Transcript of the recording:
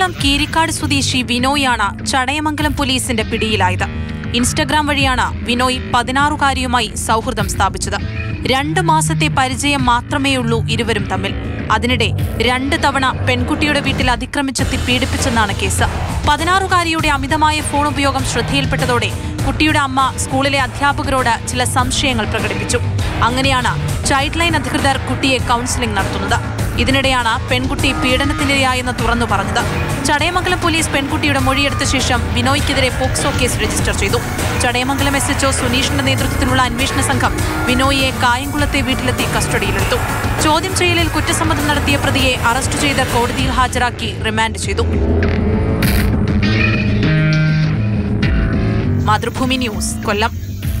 എറണാകുളം കീരിക്കാട് സ്വദേശി വിനോയാണ് ചടയമംഗലം പോലീസിന്റെ പിടിയിലായത് ഇൻസ്റ്റഗ്രാം വഴിയാണ് വിനോയ് പതിനാറുകാരിയുമായി സൗഹൃദം സ്ഥാപിച്ചത് രണ്ട് മാസത്തെ പരിചയം മാത്രമേയുള്ളൂ ഇരുവരും തമ്മിൽ അതിനിടെ രണ്ട് തവണ പെൺകുട്ടിയുടെ വീട്ടിൽ അതിക്രമിച്ചെത്തി പീഡിപ്പിച്ചെന്നാണ് കേസ് പതിനാറുകാരിയുടെ അമിതമായ ഫോൺ ഉപയോഗം ശ്രദ്ധയിൽപ്പെട്ടതോടെ കുട്ടിയുടെ അമ്മ സ്കൂളിലെ അധ്യാപകരോട് ചില സംശയങ്ങൾ പ്രകടിപ്പിച്ചു അങ്ങനെയാണ് ചൈൽഡ് ലൈൻ അധികൃതർ കുട്ടിയെ കൗൺസിലിംഗ് നടത്തുന്നത് ഇതിനിടെയാണ് പെൺകുട്ടി പീഡനത്തിനിരയായെന്ന് തുറന്നു പറഞ്ഞത് ചടയമംഗലം പോലീസ് പെൺകുട്ടിയുടെ മൊഴിയെടുത്ത ശേഷം വിനോയ്ക്കെതിരെ പോക്സോ കേസ് രജിസ്റ്റർ ചെയ്തു ചടയമംഗലം എസ് എച്ച്ഒ സുനീഷിന്റെ നേതൃത്വത്തിലുള്ള അന്വേഷണ സംഘം വിനോയിയെ കായംകുളത്തെ വീട്ടിലെത്തി കസ്റ്റഡിയിലെടുത്തു ചോദ്യം ചെയ്യലിൽ കുറ്റസമ്മതം നടത്തിയ പ്രതിയെ അറസ്റ്റ് ചെയ്ത് കോടതിയിൽ ഹാജരാക്കി റിമാൻഡ് ചെയ്തു മാതൃഭൂമി ന്യൂസ് കൊല്ലം